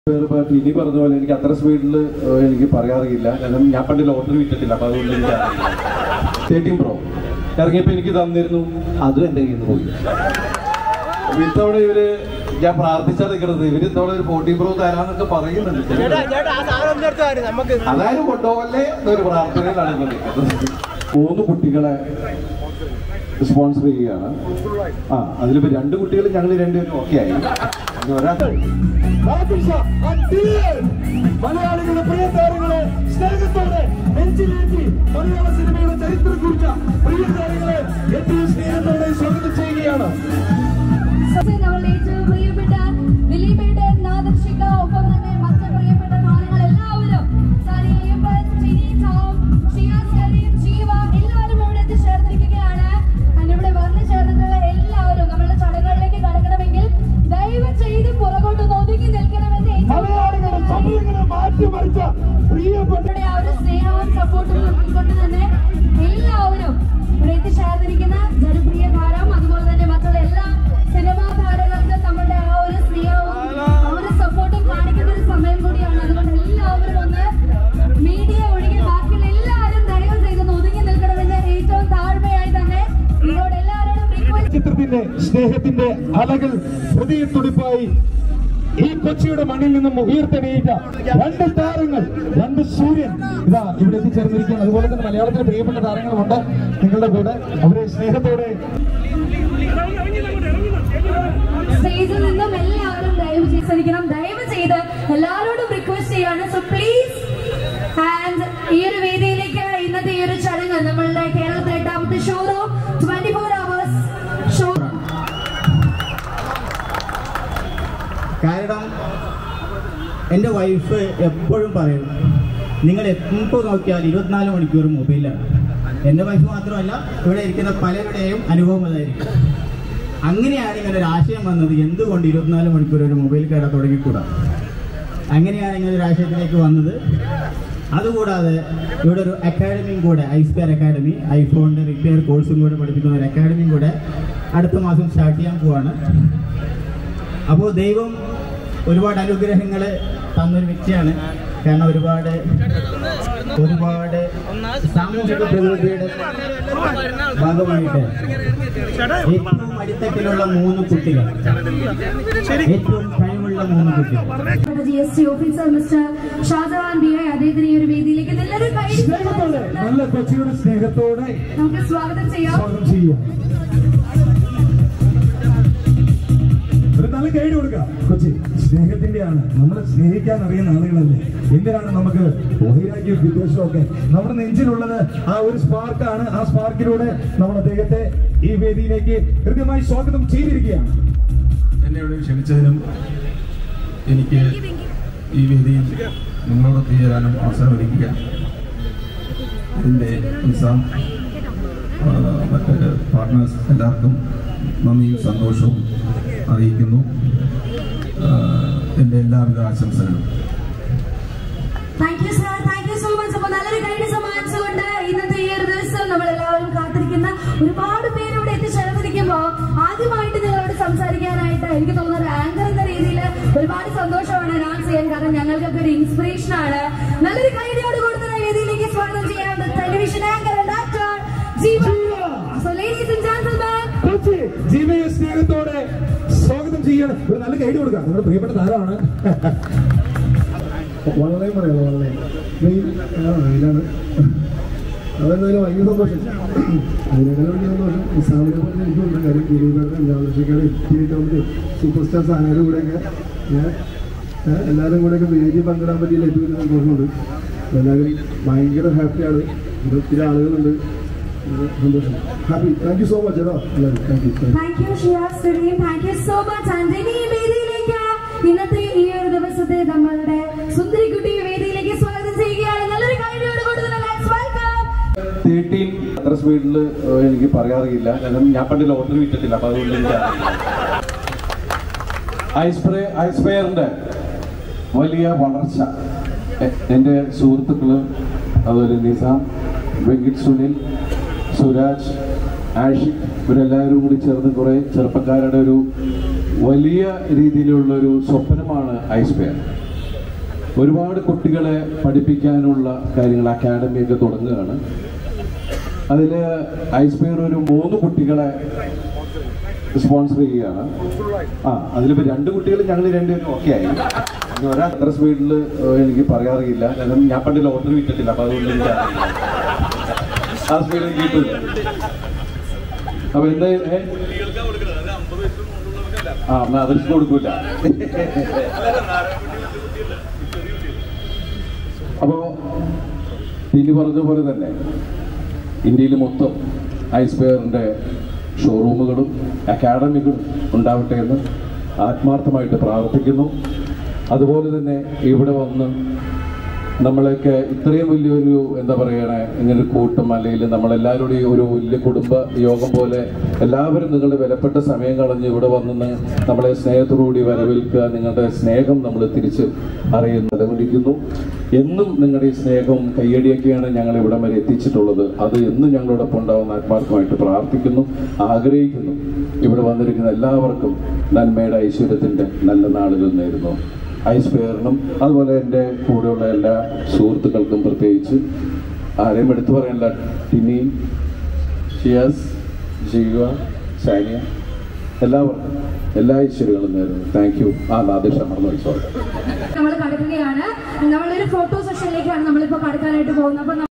ഇപ്പൊ ഇനി പറഞ്ഞ പോലെ എനിക്ക് അത്ര സ്പീഡിൽ എനിക്ക് പറയാറില്ല കാരണം ഞാൻ പണ്ട് ലോട്ടറി വിറ്റിട്ടില്ല അപ്പൊ അതുകൊണ്ട് എനിക്ക് തേർട്ടീൻ പ്രോ ഇറങ്ങിയപ്പോ എനിക്ക് തന്നിരുന്നു അതും എന്റെ കയ്യിൽ നിന്ന് പോയി അപ്പൊ ഇത്തവണ ഇവര് ഞാൻ പ്രാർത്ഥിച്ചാ നിൽക്കുന്നത് ഇവര് ഇത്തവണ ഒരു ഫോർട്ടീൻ പ്രോ തരാന്നൊക്കെ പറയുന്നുണ്ട് അതായത് കൊണ്ടുപോകല്ലേ എന്നൊരു പ്രാർത്ഥനയിലാണ് ഇപ്പൊ നിൽക്കുന്നത് മൂന്ന് കുട്ടികളെ സ്പോൺസർ ചെയ്യുകയാണ് ആ അതിലിപ്പോ രണ്ട് കുട്ടികൾ ഞങ്ങൾ രണ്ടുപേരും ഓക്കെ ആയി ഇനി ഒരാൾ മലയാളികളുടെ പ്രിയ താരങ്ങളെ സ്നേഹത്തോടെ നെഞ്ചിലേറ്റി മലയാള സിനിമയുടെ ചരിത്രം കുറിച്ച പ്രിയ താരങ്ങളെ ഏറ്റവും സ്നേഹത്തോടെ സ്വാഗതം ചെയ്യുകയാണ് നമ്മളുടെ ഏറ്റവും പ്രിയപ്പെട്ട ദിലീപേട്ടൻ നാദർഷിക ഒപ്പം തന്നെ മറ്റ് പ്രിയപ്പെട്ട താരങ്ങൾ എല്ലാവരും സനി അയ്യപ്പൻ ജിനി ടോം ഷിയാസ് കരീം ജീവ എല്ലാവരും ഇവിടെ എത്തിച്ചേർന്നിരിക്കുകയാണ് And ഇവിടെ വന്നു ചേർന്നിട്ടുള്ള എല്ലാവരും നമ്മളുടെ ചടങ്ങുകളിലേക്ക് കടക്കണമെങ്കിൽ ദയവ് ചെയ്ത് പുറകോട്ട് ഒതുങ്ങി നിൽക്കണമെന്ന് മലയാളികളുടെ ഏറ്റവും സമയങ്ങളെ മാറ്റിമറിച്ച പ്രിയപ്പെട്ട ഇവിടെ ആ ഒരു സ്നേഹവും സപ്പോർട്ടും നൽകിക്കൊണ്ട് തന്നെ എല്ലാവരും ഇവിടെ എത്തിച്ചേർന്നിരിക്കുന്ന ജനപ്രിയ താരം അതുപോലെ തന്നെ മറ്റുള്ള എല്ലാ സിനിമാ താരങ്ങൾക്ക് നമ്മുടെ ആ ഒരു സ്നേഹവും ആ ഒരു സപ്പോർട്ടും കാണിക്കുന്ന ഒരു സമയം കൂടിയാണ് അതുകൊണ്ട് എല്ലാവരും ഒന്ന് മീഡിയ ഒഴികെ ബാക്കിയുള്ള എല്ലാവരും ദയവ് ചെയ്തൊന്ന് ഒതുങ്ങി നിൽക്കണമെന്ന് ഏറ്റവും താഴ്മയായി തന്നെ നിങ്ങളോട് എല്ലാവരോടും റിക്വസ്റ്റ് ചിത്രത്തിന്റെ സ്നേഹത്തിന്റെ അലകൾ ഹൃദയത്തുടിപ്പായി ഈ കൊച്ചിയുടെ മണ്ണിൽ നിന്നും ഉയർത്തെണീറ്റ രണ്ട് താരങ്ങൾ രണ്ട് സൂര്യൻ ഇതാ ഇവിടെ എത്തിച്ചേർന്നിരിക്കുകയാണ് അതുപോലെ തന്നെ മലയാളത്തിലെ പ്രിയപ്പെട്ട താരങ്ങളുമുണ്ട് നിങ്ങളുടെ കൂടെ അവരെ സ്നേഹത്തോടെ സ്റ്റേജിൽ നിന്നും എല്ലാവരും ദയവ് ചെയ്ത് ശ്രമിക്കണം ദയവ് ചെയ്ത് എല്ലാവരോടും റിക്വസ്റ്റ് ചെയ്യാണ് സോ പ്ലീസ് ആൻഡ് ഈ ഒരു വേദിയിലേക്ക് ഇന്നത്തെ ഈ ഒരു ചടങ്ങ് നമ്മളുടെ കേരളത്തിലെ എട്ടാമത്തെ showroom twenty four hours show കാരണം എൻ്റെ വൈഫ് എപ്പോഴും പറയും നിങ്ങൾ എപ്പോൾ നോക്കിയാൽ ഇരുപത്തിനാല് മണിക്കൂർ മൊബൈലാണ് എൻ്റെ വൈഫ് മാത്രമല്ല ഇവിടെ ഇരിക്കുന്ന പലരുടെയും അനുഭവം അതായിരിക്കും അങ്ങനെയാണ് ഇങ്ങനെ ഒരു ആശയം വന്നത് എന്തുകൊണ്ട് ഇരുപത്തിനാല് മണിക്കൂർ ഒരു മൊബൈൽ കയറാൻ തുടങ്ങിക്കൂടാ അങ്ങനെയാണ് ഇങ്ങനെ ഒരു ആശയത്തിലേക്ക് വന്നത് അതുകൂടാതെ ഇവിടെ ഒരു അക്കാഡമിയും കൂടെ ഐസ്പെയർ അക്കാഡമി ഐഫോണിൻ്റെ റിപ്പയർ കോഴ്സും കൂടെ പഠിപ്പിക്കുന്ന ഒരു അക്കാഡമിയും കൂടെ അടുത്ത മാസം സ്റ്റാർട്ട് ചെയ്യാൻ പോവാണ് അപ്പോൾ ദൈവം ഒരുപാട് അനുഗ്രഹങ്ങൾ തന്നൊരു വ്യക്തിയാണ് കാരണം ഒരുപാട് ഒരുപാട് സാമൂഹിക പ്രകൃതിയുടെ ഭാഗമായിട്ട് ഏറ്റവും അടിത്തട്ടിലുള്ള മൂന്ന് കുട്ടികൾ ഏറ്റവും കഴിവുള്ള മൂന്ന് കുട്ടികൾ G S T officer mister Shajahan B I അദ്ദേഹത്തിന് ഈ ഒരു വേദിയിലേക്ക് നല്ലൊരു കൈ സ്നേഹത്തോടെ നല്ല കൊച്ചിയുടെ സ്നേഹത്തോടെ നമുക്ക് സ്വാഗതം ചെയ്യാം സ്വാഗതം ചെയ്യാം ഒരു നല്ല ഗൈഡ് കൊടുക്കാം കൊച്ചി സ്നേഹത്തിന്റെയാണ് നമ്മളെ സ്നേഹിക്കാൻ അറിയുന്ന ആളുകളല്ലേ എന്തിനാണ് നമുക്ക് വൈരാഗ്യം വിദ്വേഷവും ഒക്കെ നമ്മുടെ നെഞ്ചിലുള്ളത് ആ ഒരു സ്പാർക്കാണ് ആ സ്പാർക്കിലൂടെ നമ്മൾ അദ്ദേഹത്തെ ഈ വേദിയിലേക്ക് കൃത്യമായി സ്വാഗതം ചെയ്തിരിക്കുകയാണ് എന്നെ ഇവിടെ ക്ഷണിച്ചതിനും എനിക്ക് ഈ വേദിയിൽ നിങ്ങളോട് ഒത്തുചേരാനും അവസരം ഒരുക്കുക എൻ്റെ നിസാം ആ, മറ്റ് പാർട്ട്നേഴ്സ് എല്ലാവർക്കും നന്ദിയും സന്തോഷവും അറിയിക്കുന്നു ആ, എൻ്റെ എല്ലാവിധ ആശംസകളും thank you sir thank you so much അപ്പൊ നല്ലൊരു ഗൈഡ് സമ്മാനിച്ചുകൊണ്ട് ഇന്നത്തെ ഈ ഒരു ദിവസം നമ്മൾ എല്ലാവരും കാത്തിരിക്കുന്ന ഒരുപാട് പേര് ഇവിടെ എത്തിച്ചേർന്നിരിക്കുമ്പോ ആദ്യമായിട്ട് നിങ്ങളോട് സംസാരിക്കാനായിട്ട് എനിക്ക് തോന്നുന്ന ഒരു ആങ്കർ എന്ന രീതിയിൽ ഒരുപാട് സന്തോഷമാണ് അനൗൺസ് ചെയ്യാൻ കാരണം ഞങ്ങൾക്കൊക്കെ ഒരു ഇൻസ്പിറേഷൻ ആണ് നല്ലൊരു ഗൈഡിയോട് കൊടുക്കുന്ന വേദിയിലേക്ക് സ്വാഗതം ചെയ്യാൻ television anchor and actor Jeeva so ladies and gentleman Kochi ജീവയെ സ്നേഹത്തോടെ സ്വാഗതം ചെയ്യണം ഒരു നല്ല ഗൈഡ് കൊടുക്കാം നമ്മുടെ പ്രിയപ്പെട്ട താരമാണ് വളരെ പറയാലോ വളരെ മെയിൻ വെയിലാണ് അതെന്തായാലും ഭയങ്കര സന്തോഷം അതിനേക്കാളും വലിയ സന്തോഷം നിസാമിനെ പോലെ എനിക്കുണ്ട് കാര്യം ദിലീപേട്ടൻ ജാദർഷിക്കാട് എത്തിയിട്ടുണ്ട് സൂപ്പർ സ്റ്റാർ സാധനം കൂടെയൊക്കെ ഞാൻ ഏഹ്, എല്ലാവരും കൂടെയൊക്കെ വേദി പങ്കിടാൻ പറ്റിയില്ല ഏറ്റവും വലിയ സന്തോഷമുണ്ട് എല്ലാവരും ഭയങ്കര ഹാപ്പിയാണ് ഇവിടെ ഒത്തിരി ആളുകളുണ്ട് ഇത് സന്തോഷം happy thank you so much കേട്ടോ എല്ലാവരും thank you thank you Shiyas Sureem thank you so much Antony ഈ വേദിയിലേക്ക് ഇന്നത്തെ ഈ ഒരു ദിവസത്തെ നമ്മളുടെ സുന്ദരിക്കുട്ടി വേദിയിലേക്ക് സ്വാഗതം ചെയ്യുകയാണ് നല്ലൊരു കഴിയോട് കൊടുക്കുന്ന വെൽക്കം തേർട്ടീൻ അത്ര സ്പീഡിൽ എനിക്ക് പറയാറില്ല കാരണം ഞാൻ പണ്ട് ലോട്ടറി വിറ്റിട്ടില്ല അപ്പൊ അതുകൊണ്ട് എനിക്ക് ഐസ്പ്രേ ഐസ്പെയറിന്റെ വലിയ വളർച്ച എ- എൻ്റെ സുഹൃത്തുക്കള് അതുപോലെ നിസാം വെങ്കിട്ട് സുനിൽ സുരാജ് ആഷിഖ് ഇവരെല്ലാവരും കൂടി ചേർന്ന് കുറേ ചെറുപ്പക്കാരുടെ ഒരു വലിയ രീതിയിലുള്ള ഒരു സ്വപ്നമാണ് ഐസ്പെയർ ഒരുപാട് കുട്ടികളെ പഠിപ്പിക്കാനുള്ള കാര്യങ്ങൾ അക്കാഡമിയൊക്കെ തുടങ്ങുകയാണ് അതിൽ ഐസ്പെയർ ഒരു മൂന്ന് കുട്ടികളെ സ്പോൺസർ ചെയ്യുകയാണ് ആ അതിലിപ്പോൾ രണ്ട് കുട്ടികൾ ഞങ്ങൾ രണ്ടുപേരും ഓക്കെ ആയി ഇനി ഒരാൾ അത്ര സ്പീഡിൽ എനിക്ക് പറയാറില്ല കാരണം ഞാൻ പണ്ട് ലോട്ടറി വിറ്റിട്ടില്ല അപ്പോൾ അതുകൊണ്ട് എനിക്ക് അറിയില്ല. ആ സ്പീഡ് എനിക്ക് കിട്ടില്ല അപ്പൊ എന്താ ഏ? ആ എന്നാ അതിന് കൊടുക്കൂല അപ്പോ ഇനി പറഞ്ഞ പോലെ തന്നെ ഇന്ത്യയിൽ മൊത്തം ഐസ്പെയറിന്റെ ഷോറൂമുകളും അക്കാഡമികളും ഉണ്ടാവട്ടെ എന്ന് ആത്മാർത്ഥമായിട്ട് പ്രാർത്ഥിക്കുന്നു അതുപോലെ തന്നെ ഇവിടെ വന്ന് നമ്മളൊക്കെ ഇത്രയും വലിയൊരു എന്താ പറയണേ ഇങ്ങനെ ഒരു കൂട്ടം അല്ലെങ്കിൽ നമ്മളെല്ലാവരുടെയും ഒരു വലിയ കുടുംബ യോഗം പോലെ എല്ലാവരും നിങ്ങളുടെ വിലപ്പെട്ട സമയം കളഞ്ഞ് ഇവിടെ വന്ന് നമ്മളെ സ്നേഹത്തോടുകൂടി വരവേൽക്കുക നിങ്ങളുടെ സ്നേഹം നമ്മൾ തിരിച്ച് അറിയുന്നു നിലകൊണ്ടിരിക്കുന്നു എന്നും നിങ്ങളുടെ ഈ സ്നേഹവും കയ്യടിയൊക്കെയാണ് ഞങ്ങൾ ഇവിടം വരെ എത്തിച്ചിട്ടുള്ളത് അത് എന്നും ഞങ്ങളോടൊപ്പം ഉണ്ടാവുന്ന ആത്മാർത്ഥമായിട്ട് പ്രാർത്ഥിക്കുന്നു ആഗ്രഹിക്കുന്നു ഇവിടെ വന്നിരിക്കുന്ന എല്ലാവർക്കും നന്മയുടെ ഐശ്വര്യത്തിൻ്റെ നല്ല നാളുകൾ നേരുന്നു ഐസ്പെയറിനും അതുപോലെ എൻ്റെ കൂടെയുള്ള എല്ലാ സുഹൃത്തുക്കൾക്കും പ്രത്യേകിച്ച് ആരെയും എടുത്തു പറയാനില്ല ടിനി ഷിയാസ് ജീവ സാനിയ എല്ലാവർക്കും എല്ലാ ഐശ്വര്യങ്ങളും നേരുന്നു താങ്ക് യു ആ നാദിഷ മറന്നു സോറി നമ്മൾ കടക്കുകയാണ് നമ്മളൊരു ഫോട്ടോ സെഷനിലേക്കാണ് നമ്മളിപ്പോ കടക്കാനായിട്ട് പോകുന്നത് അപ്പൊ